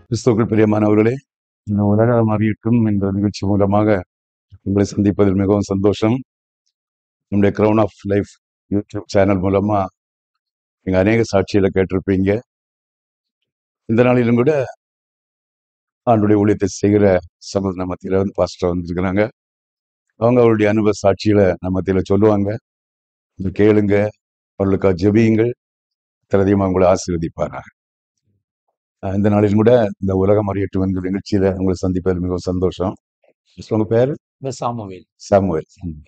கிறிஸ்துவுக்குள் பிரியமானவர்களே இந்த உலகம் அறியட்டும் என்ற நிகழ்ச்சி மூலமாக உங்களை சந்திப்பதில் மிகவும் சந்தோஷம் நம்முடைய crown of life YouTube channel மூலமா நீங்க அநேக சாட்சிகளை கேட்டிருப்பீங்க இந்த நாளிலும் கூட ஆண்டுடைய ஊழியத்தை செய்கிற சமூக மத்தியில வந்து பாஸ்டர் வந்திருக்கிறாங்க அவங்க அவருடைய அனுபவ சாட்சிகளை நம்ம மத்தியில சொல்லுவாங்க இதை கேளுங்க அவர்களுக்காக ஜெபியுங்கள் திரதியமாக உங்களை ஆசீர்வதிப்பாராங்க அஹ் இந்த நாளிலும் கூட இந்த உலகம் அறியட்டும் என்கிற நிகழ்ச்சியில உங்களை சந்திப்பதில் மிகவும் சந்தோஷம் உங்க பேர் இந்த சாமுவேல் சாமுவேல்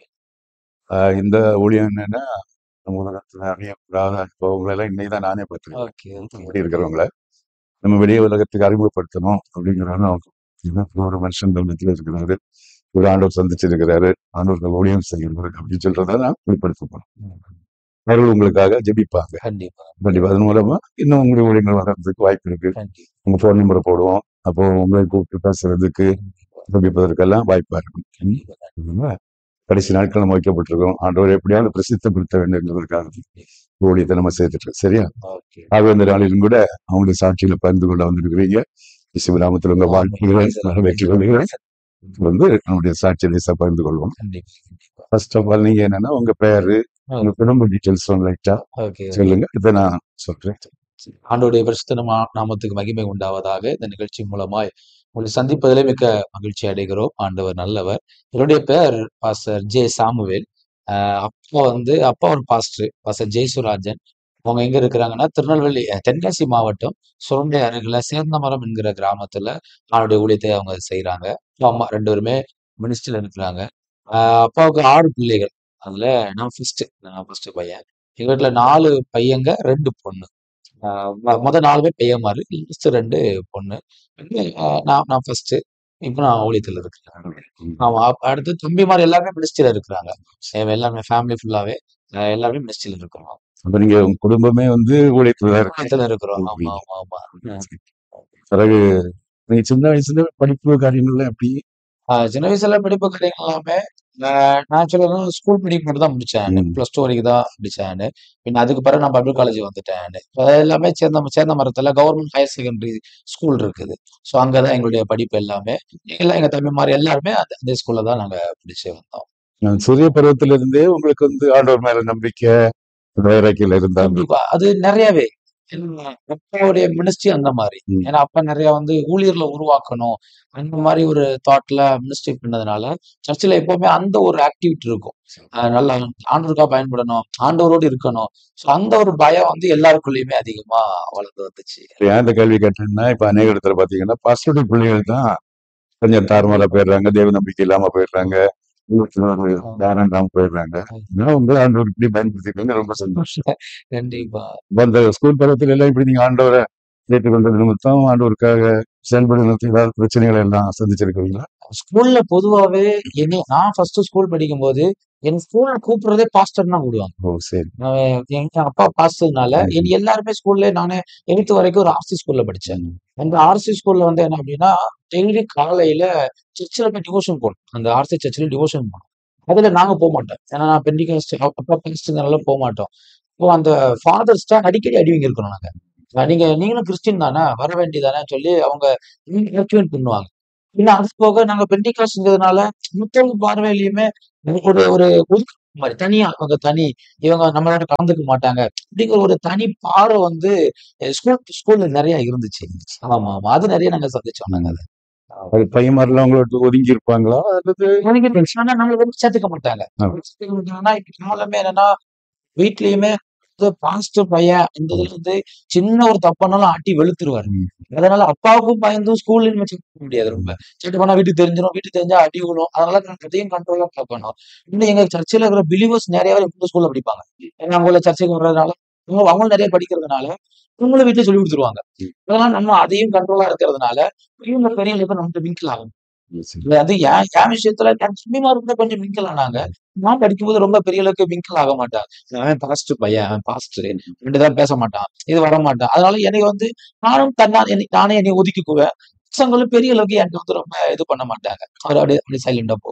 அஹ் இந்த ஊழியம் என்னன்னா நம்ம உலகத்துல அறியப்படாத அனுபவங்களை எல்லாம் இன்னைக்கு தான் நானே பார்த்துருக்கேன் ஓகே இப்படி இருக்கிறவங்கள நம்ம வெளியே உலகத்துக்கு அறிமுகப்படுத்தணும் அப்படிங்கிறாங்க ஒரு மனுஷன் மத்தியில் இருக்கிறாரு ஒரு ஆண்டவர் சந்திச்சிருக்கிறாரு ஆண்டவர்கள் ஊழியம் செய்கிறாரு அப்படின்னு சொல்றதை நான் வெளிப்படுத்தப்படும் அவர்கள் உங்களுக்காக ஜெபிப்பாங்க கண்டிப்பா கண்டிப்பா அதன் மூலமா இன்னும் உங்களுடைய ஊழியங்கள் வர்றதுக்கு வாய்ப்பு இருக்கு கண்டிப்பா உங்க ஃபோன் நம்பரை போடுவோம் அப்போ உங்களை கூப்பிட்டு பேசுறதுக்கு ஜெபிப்பதற்கெல்லாம் வாய்ப்பா இருக்கும் கண்டிப்பா அதனால கடைசி நாட்கள் நம்ம வைக்கப்பட்டிருக்கோம் ஆண்டவர் எப்படியாவது பிரசித்தப்படுத்த வேண்டும் என்பதற்காக ஊழியத்தை நம்ம சேர்த்துட்டு இருக்கோம். சரியா ஓகே ஆக இந்த நாளிலும் கூட அவங்களுடைய சாட்சியில பகிர்ந்து கொள்ள வந்திருக்கிறீங்க சிவராமத்தில் உங்க வாழ்க்கைகளை வெற்றி கொள்கிறேன் வந்து நம்முடைய சாட்சியை லேசா பகிர்ந்து கொள்வோம் கண்டிப்பா கண்டிப்பா ஃபர்ஸ்ட் ஆஃப் ஆல் நீங்க என்னன்னா உங்க பேரு உங்க குடும்ப டீட்டெயில்ஸ் லைட்டா ஓகே சொல்லுங்க இதை நான் சொல்றேன் ஆண்டோடைய பரிசுத்த நாம- நாமத்துக்கு மகிமை உண்டாவதாக இந்த நிகழ்ச்சி மூலமாய் உங்களை சந்திப்பதிலே மிக்க மகிழ்ச்சி அடைகிறோம் ஆண்டவர் நல்லவர் என்னுடைய பேர் பாஸ்டர் ஜே சாமுவேல் ஆஹ் அப்பா வந்து அப்பா ஒரு பாஸ்டர் பாஸ்டர் ஜெயசுராஜன் அவங்க எங்க இருக்கிறாங்கன்னா திருநெல்வேலி அஹ், தென்காசி மாவட்டம் சுரண்டை அருகில சேர்ந்தமரம் என்கிற கிராமத்துல அவருடைய ஊழியத்தை அவங்க செய்யறாங்க அப்பா அம்மா ரெண்டு பேருமே மினிஸ்டர்ல இருக்கிறாங்க ஆஹ் அப்பாவுக்கு ஆறு பிள்ளைகள் அதுல நான் ஃபர்ஸ்ட் நான் ஃபர்ஸ்ட் பையன் எங்க வீட்டுல நாலு பையங்க ரெண்டு பொண்ணு ஆஹ் மொ- மொத நாலு பேர் பையன் மாதிரி லாஸ்ட் ரெண்டு பொண்ணு ஆஹ் நான் நான் ஃபர்ஸ்ட் இப்போ நான் ஊழியத்தில் இருக்கிறேன் ஆமா அப்ப அடுத்து தம்பி மாதிரி எல்லாருமே மினிஸ்ட்ரியில இருக்கிறாங்க எ- எல்லாமே ஃபேமிலி ஃபுல்லாவே அஹ் எல்லாருமே மினிஸ்ட்ரியில இருக்கிறோம் அப்ப நீங்க உங்க குடும்பமே வந்து ஊழியத்துல தான் இருக்கு ஊழியத்துல இருக்கிறோம் ஆமா ஆமா ஆமா ம். பிறகு நீங்க சின்ன வயசுல படிப்பு காரியங்கள்லாம் எப்படி ஆஹ் சின்ன வயசுல படிப்பு காரியங்கள் எல்லாமே நான் சொல்ல ஸ்கூல் படிக்கும் மட்டும் தான் முடிச்சேன் ம். பிளஸ் டூ வரைக்கும் தான் முடிச்சேன் பின்ன அதுக்கு பிறகு நான் பப்ளிக் காலேஜ் வந்துட்டேன் இப்ப எல்லாமே சேர்ந்த சேர்ந்த மரத்துல கவர்மெண்ட் ஹையர் செகண்டரி ஸ்கூல் இருக்குது ஸோ அங்கதான் எங்களுடைய படிப்பு எல்லாமே எல்லாம் எங்க தம்பி மாதிரி எல்லாருமே அந்த அதே ஸ்கூல்ல தான் நாங்க படிச்சு வந்தோம் நான் சிறிய பருவத்துல இருந்தே உங்களுக்கு வந்து ஆண்டவர் மேல நம்பிக்கை வைராக்கியில இருந்தாங்க கண்டிப்பா அது நிறையவே ஏன்னா, அப்பாவுடைய மினிஸ்ட்ரி அந்த மாதிரி ம். ஏன்னா அப்பா நிறைய வந்து ஊழியர்ல உருவாக்கணும் அந்த மாதிரி ஒரு தாட்ல மினிஸ்ட்ரி பண்ணதுனால சர்ச்சில் எப்பவுமே அந்த ஒரு ஆக்டிவிட்டி இருக்கும் அஹ் நல்லா ஆண்டவருக்கா பயன்படணும் ஆண்டவரோடு இருக்கணும் ஸோ அந்த ஒரு பயம் வந்து எல்லாருக்குள்ளயுமே அதிகமா வளர்ந்து வந்துச்சு ஏன் இந்த கேள்வி கேட்டேன்னா இப்ப அநேக இடத்துல பாத்தீங்கன்னா பாஸ்டருடைய பிள்ளைகள் தான் கொஞ்சம் தாறுமாறா போயிடுறாங்க தேவ நம்பிக்கை இல்லாம போயிடுறாங்க உள்ளத்துல ஒரு தாரம் இல்லாம போயிடுறாங்க நான் உங்களை ஆண்டவர் இப்படி பயன்படுத்திக்கோங்க ரொம்ப சந்தோஷம் கண்டிப்பா இப்ப அந்த ஸ்கூல் பருவத்துல எல்லாம் இப்படி நீங்க ஆண்டவரை ஏற்றுக்கொண்டது நிமித்தம் ஆண்டவருக்காக செயல்படுறது ஏதாவது பிரச்சனைகளை எல்லாம் சந்திச்சிருக்கீங்களா ஸ்கூல்ல பொதுவாவே என்ன நான் ஃபர்ஸ்ட் ஸ்கூல் படிக்கும் போது என் ஸ்கூல்ல கூப்பிடுறதே பாஸ்டர் தான் கூடுவாங்க ஓ சரி நான் எங்க அப்பா பாஸ்டர்னால என் எல்லாருமே ஸ்கூல்ல நானே எயித்து வரைக்கும் ஒரு ஆர்சி ஸ்கூல்ல படிச்சேன் அந்த ஆர்சி ஸ்கூல்ல வந்து என்ன அப்படின்னா டெய்லி காலையில சர்ச்சில் போய் டிவோஷன் போகணும் அந்த ஆர்சி சர்ச்சில் டிவோஷன் போகணும் அதுல நாங்க போக மாட்டோம் ஏன்னா நான் பெண்டிகாஸ்ட் அப்பா பாஸ்டர்னால போக மாட்டோம் இப்போ அந்த ஃபாதர்ஸ்டா அடிக்கடி அடி வாங்கி இருக்கணும் நாங்க அஹ் நீங்க நீங்களும் கிறிஸ்டின் தானே வர வேண்டியதானே சொல்லி அவங்க ரெக்கமெண்ட் பண்ணுவாங்க இன்னும் அது போக நாங்க பெண்டிகாஸ்ட்ங்கிறதுனால மத்தவங்க பார்வையிலயுமே ஒரு ஒரு ஒதுக்கு மாதிரி தனியா அவங்க தனி இவங்க நம்மளோட கலந்துக்க மாட்டாங்க அப்படிங்கிற ஒரு தனி பார்வை வந்து ஸ்கூல் ஸ்கூல்ல நிறைய இருந்துச்சு ஆமா ஆமா அது நிறைய நாங்க சந்திச்சோம் நாங்க அதை அது பையன்மாரெல்லாம் உங்களோட ஒதுங்கி இருப்பாங்களா அல்லது எனக்கு ஆனா நம்மள வந்து சேர்த்துக்க மாட்டாங்க ஆ. சேர்த்துக்க மாட்டாங்கன்னா இப்ப காலமே என்னன்னா வீட்லயுமே பாஸ்டர் பையன் இந்த இதுல இருந்து சின்ன ஒரு தப்பானாலும் ஆட்டி வெளுத்துருவாரு ம். அதனால அப்பாவுக்கும் பயந்தும் ஸ்கூல்ல நம்ம check பண்ண முடியாது ரொம்ப சேட்டை பண்ணா வீட்டுக்கு தெரிஞ்சிடும் வீட்டுக்கு தெரிஞ்சா அடி விழும் அதனால நான் அதையும் கண்ட்ரோலா பார்க்கணும் இன்னும் எங்க சர்ச்சில் இருக்கிற பிலிவர்ஸ் நிறைய பேர் இந்த ஸ்கூல்ல படிப்பாங்க ஏன்னா அவங்கள சர்ச்சைக்கு வர்றதுனால அவங்க அவங்க நிறைய படிக்கிறதுனால இவங்களும் வீட்டுல சொல்லி கொடுத்துருவாங்க அதனால நம்ம அதையும் கண்ட்ரோலா இருக்கிறதுனால இவங்க பெரியவங்களுக்கு நம்ம மிங்கிள் ஆகும் சரி. இல்ல, அது என் என் விஷயத்துல என் தம்பிமார் கூட கொஞ்சம் மிங்கிள் ஆனாங்க நான் படிக்கும்போது ரொம்ப பெரிய அளவுக்கு மிங்கிள் ஆக மாட்டான் அவன் பாஸ்ட் பையன் அவன் பாஸ்ட் ரெண்டு தான் பேச மாட்டான் இது வர மாட்டான் அதனால எனக்கு வந்து நானும் தன்னா என்னை- நானே என்னை ஒதுக்கிக்குவேன் பசங்களும் பெரிய அளவுக்கு என்கிட்ட வந்து ரொம்ப இது பண்ண மாட்டாங்க அவர் அப்படியே அப்படியே சைலண்டா போகும்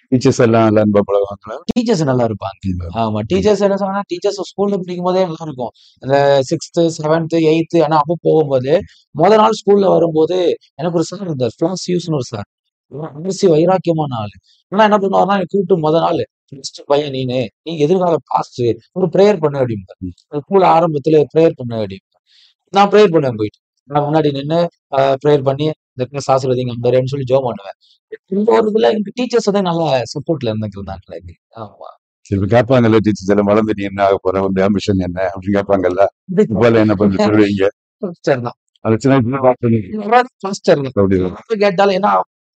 டீச்சர்ஸ் எல்லாம் நல்லா அன்பா பழகுவாங்களா டீச்சர்ஸ் நல்லா இருப்பாங்க ஆமா டீச்சர்ஸ் என்ன சொன்னா டீச்சர்ஸ் ஸ்கூல்ல படிக்கும் போதே நல்லா இருக்கும் இந்த சிக்ஸ்த் செவன்த் எயித்து ஆனா அப்போ போகும்போது முத நாள் ஸ்கூல்ல வரும்போது எனக்கு ஒரு சார் இருந்தார் கிளாஸ் யூஸ்னு ஒரு சார் அரிசி வைராக்கியமான ஆளு ஆனா என்ன பண்ணுவாருன்னா என்னை கூப்பிட்டு முத நாள் ஃபர்ஸ்ட் பையன் நீனு நீ எதிர்கால பாஸ்ட் ஒரு ப்ரேயர் பண்ணு அப்படிம்பார் ஸ்கூல் ஆரம்பத்துல ப்ரேயர் பண்ணு அப்படிம்பார் நான் ப்ரேயர் பண்ணுவேன் போயிட்டு நான் முன்னாடி நின்று ப்ரேயர் பண்ணி இந்த கிளாஸ் ஆசிர்வதிங்க அம்பரேன்னு சொல்லி ஜோம் பண்ணுவேன் இந்த ஒரு இதுல எனக்கு டீச்சர்ஸ் வந்து நல்லா சப்போர்ட்ல இருந்துருந்தாங்க எனக்கு ஆமா சரி இப்ப கேட்பாங்கல்ல டீச்சர்ஸ் எல்லாம் வளர்ந்து நீ என்ன ஆக போற உன் ஆம்பிஷன் என்ன அப்படின்னு கேட்பாங்கல்ல இப்ப என்ன பண்ணி சொல்லுவீங்க பாஸ்டர் தான் அது சின்ன வயசுல பார்த்து பாஸ்டர் தான் அப்படி எப்ப கேட்டாலும் ஏன்னா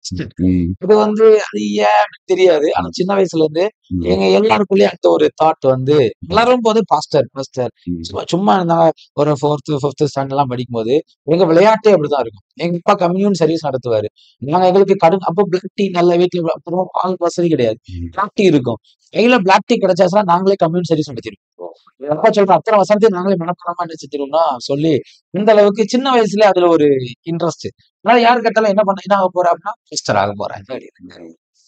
ம், இது வந்து அது ஏன் அப்படின்னு தெரியாது ஆனா சின்ன வயசுல இருந்து ம், எங்க எல்லாருக்குள்ளயும் அந்த ஒரு தாட் வந்து வளரும் போது பாஸ்டர் பாஸ்டர் ம். சும்மா சும்மா இருந்தாங்க ஒரு ஃபோர்த் ஃபிஃப்த் ஸ்டாண்டர்ட் எல்லாம் படிக்கும் போது எங்க விளையாட்டே அப்படிதான் இருக்கும் எங்க அப்பா கம்யூன் சர்வீஸ் நடத்துவாரு நாங்க எங்களுக்கு கடும் அப்போ பிளாக் டீ நல்ல வீட்டுல அப்புறம் பால் வசதி கிடையாது ம். பிளாக் டீ இருக்கும் கையில பிளாக் டீ கிடைச்சாச்சுன்னா நாங்களே கம்யூன் சர்வீஸ் நடத்திருக்கோம் எங்க அப்பா சொல்ற அத்தனை வசதி நாங்களே மனப்படமா நினைச்சிருந்தோம்னா சொல்லி இந்த அளவுக்கு சின்ன வயசுல அதுல ஒரு இன்ட்ரெஸ்ட் அதனால யாரு கேட்டாலும் என்ன பண்ண என்ன ஆக போற அப்படின்னா சிஸ்டர் ஆக போறேன் அப்படின்னு.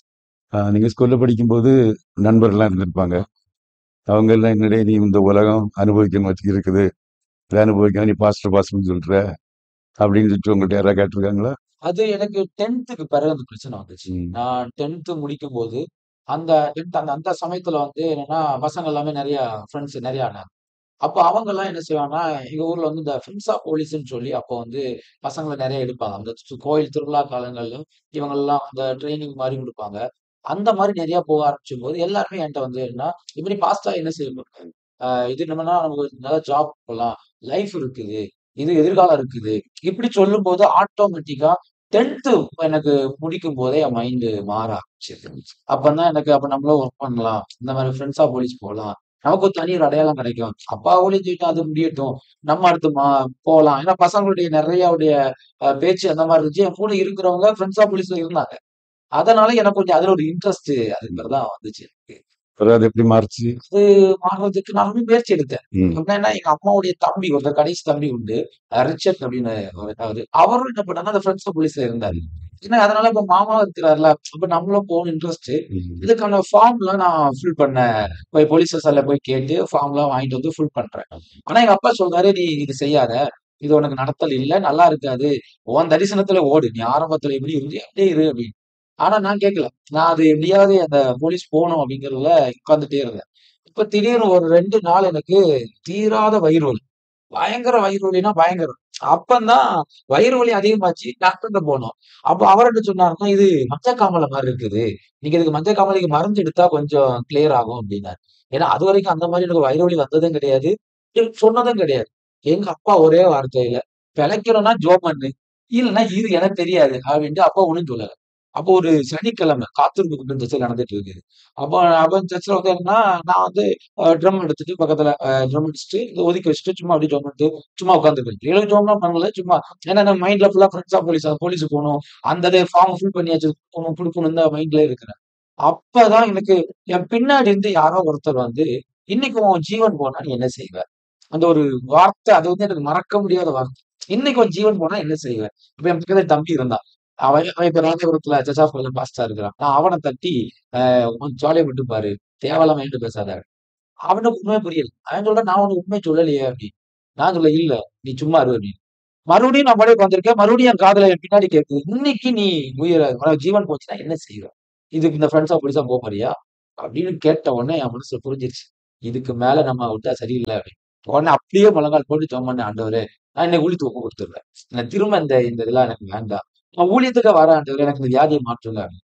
ஆஹ் நீங்க ஸ்கூல்ல படிக்கும்போது நண்பர்கள்லாம் இருந்திருப்பாங்க அவங்க எல்லாம் என்னடே நீ இந்த உலகம் அனுபவிக்கணும் வச்சு இருக்குது இதை அனுபவிக்கணும் நீ பாஸ்டர் பாஸ்டர்னு சொல்ற அப்படின்னு சொல்லிட்டு உங்கள்ட்ட யாராவது கேட்டிருக்காங்களா அது எனக்கு டென்த்துக்கு பிறகு அந்த பிரச்சனை வந்துச்சு ம், நான் டென்த்து முடிக்கும் போது அந்த டென்த் அந்த அந்த சமயத்துல வந்து என்னன்னா பசங்க எல்லாமே நிறைய ஃப்ரெண்ட்ஸ் நிறைய ஆனாங்க அப்போ அவங்க எல்லாம் என்ன செய்வாங்கன்னா எங்க ஊர்ல வந்து இந்த ஃப்ரெண்ட்ஸ் ஆஃப் போலீஸ்ன்னு சொல்லி அப்போ வந்து பசங்களை நிறைய எடுப்பாங்க அந்த சு- கோயில் திருவிழா காலங்கள்ல இவங்க எல்லாம் அந்த ட்ரைனிங் மாதிரி கொடுப்பாங்க அந்த மாதிரி நிறைய போக ஆரம்பிச்சும் போது எல்லாருமே என்கிட்ட வந்து என்ன இப்படி பாஸ்டா என்ன செய்ய போறாங்க ஆஹ் இது என்னன்னா நமக்கு நல்ல ஜாப் போகலாம் லைஃப் இருக்குது இது எதிர்காலம் இருக்குது இப்படி சொல்லும் போது ஆட்டோமேட்டிக்கா டென்த்து எனக்கு முடிக்கும் போதே என் மைண்டு மாற ஆரம்பிச்சது அப்பதான் எனக்கு அப்ப நம்மளும் ஒர்க் பண்ணலாம் இந்த மாதிரி ஃப்ரெண்ட்ஸா போலீஸ் போகலாம் நமக்கு ஒரு தனி ஒரு அடையாளம் கிடைக்கும் அப்பா ஒளிஞ்சுட்டு அது முடியட்டும் நம்ம அடுத்து மா போகலாம் ஏன்னா பசங்களுடைய நிறைய உடைய அஹ், பேச்சு அந்த மாதிரி இருந்துச்சு என் கூட இருக்கிறவங்க ஃப்ரெண்ட்ஸா போலீஸ்ல இருந்தாங்க அதனால எனக்கு கொஞ்சம் அதுல ஒரு இன்ட்ரெஸ்ட் அது மாதிரி தான் வந்துச்சு எனக்கு அப்புறம் அது எப்படி மாறுச்சு அது மாறுறதுக்கு நானுமே முயற்சி எடுத்தேன் ம், அப்படின்னா எங்க அம்மாவுடைய தம்பி ஒருத்தர் கடைசி தம்பி உண்டு அஹ் ரிச்சர்ட் அப்படின்னு ஒரு- அவரு அவரும் என்ன பண்ணாங்க அந்த ஃப்ரெண்ட்ஸ் போலீஸ்ல இருந்தாரு ஏன்னா அதனால இப்ப மாமா இருக்கிறாருல அப்ப நம்மளும் போகணும் இன்ட்ரெஸ்ட் ம், இதுக்கான ஃபார்ம்லாம் நான் ஃபில் பண்ண போய் போலீஸ் ஸ்டேஷன்ல போய் கேட்டு ஃபார்ம்லாம் வாங்கிட்டு வந்து ஃபில் பண்றேன் ஆனா எங்க அப்பா சொல்றாரு நீ இது செய்யாத இது உனக்கு நடத்தல் இல்ல நல்லா இருக்காது உன் தரிசனத்துல ஓடு நீ ஆரம்பத்துல எப்படி இருந்து அப்படியே இரு அப்படின்னு ஆனா நான் கேட்கல நான் அது எப்படியாவது அந்த போலீஸ் போகணும் அப்படிங்கறதுல உட்கார்ந்துட்டே இருந்தேன் இப்ப திடீர்னு ஒரு ரெண்டு நாள் எனக்கு தீராத வயிறு வலி பயங்கர வயிறு வலினா பயங்கரம் அப்பந்தான் வயிறு வலி அதிகமாச்சு டாக்டர்கிட்ட போனோம் அப்ப அவர் என்ன சொன்னாருன்னா இது மஞ்சக்காமலை மாதிரி இருக்குது நீங்க இதுக்கு மஞ்சக்காமலைக்கு மருந்து எடுத்தா கொஞ்சம் கிளியர் ஆகும் அப்படின்னாரு ஏன்னா அது வரைக்கும் அந்த மாதிரி எனக்கு வயிறு வலி வந்ததும் கிடையாது எனக்கு சொன்னதும் கிடையாது எங்க அப்பா ஒரே வார்த்தையில பிழைக்கணும்னா ஜோ பண்ணு இல்லைன்னா இது எனக்கு தெரியாது அப்படின்ட்டு அப்பா ஒண்ணும் சொல்லல அப்போ ஒரு சனிக்கிழமை காத்திருப்பு கூட்டம் சர்ச்சில் நடந்துட்டு இருக்குது அப்போ அப்போ சர்ச்சில் வந்து என்னன்னா நான் வந்து ட்ரம் எடுத்துட்டு பக்கத்துல ட்ரம் அடிச்சுட்டு இதை ஒதுக்கி வச்சுட்டு சும்மா அப்படியே ஜோம் பண்ணிட்டு சும்மா உட்காந்துருக்கேன் ஏழு ஜோம்லாம் பண்ணல சும்மா ஏன்னா நம்ம மைண்ட்ல ஃபுல்லா ஃப்ரெண்ட்ஸா போலீஸ் போலீஸ் போகணும் அந்த ஃபார்ம் ஃபில் பண்ணியாச்சு போகணும் கொடுக்கணும் இந்த மைண்ட்ல இருக்கிறேன் அப்பதான் எனக்கு என் பின்னாடி இருந்து யாரோ ஒருத்தர் வந்து இன்னைக்கு உன் ஜீவன் போனா நீ என்ன செய்வ அந்த ஒரு வார்த்தை அது வந்து எனக்கு மறக்க முடியாத வார்த்தை இன்னைக்கு உன் ஜீவன் போனா என்ன செய்வேன் இப்ப என் பக்கத்துல தம்பி இருந்தான் அவன் அவன் இப்ப ராஜபுரத்துல ஜட்ஜ் ஆஃப் பாஸ்டா இருக்கிறான் நான் அவனை தட்டி ஆஹ் ஜாலியா விட்டு பாரு தேவையில்லாம என்கிட்ட பேசாத அவனுக்கு உண்மை புரியல அவன் சொல்றான் நான் உனக்கு உண்மை சொல்லலையே அப்படின்னு நான் சொல்ல இல்ல நீ சும்மா இரு அப்படின்னு மறுபடியும் நான் பாடே உட்காந்துருக்கேன் மறுபடியும் என் காதுல என் பின்னாடி கேட்குது இன்னைக்கு நீ உயிர உனக்கு ஜீவன் போச்சுன்னா என்ன செய்வ இதுக்கு இந்த ஃப்ரெண்ட்ஸா போலீஸா போக போறியா அப்படின்னு கேட்ட உடனே என் மனசுல புரிஞ்சிருச்சு இதுக்கு மேல நம்ம விட்டா சரியில்லை அப்படின்னு உடனே அப்படியே முழங்கால் போட்டு ஜோம் பண்ண ஆண்டவரே நான் என்னை ஊழித்து ஒப்பு கொடுத்துடுறேன் நான் திரும்ப இந்த இந்த இதெல்லாம் எனக்கு வேண்டாம் நான் ஊழியத்துக்கு வர ஆண்டவரே எனக்கு இந்த வியாதியை மாற்றுங்க அப்படின்னு.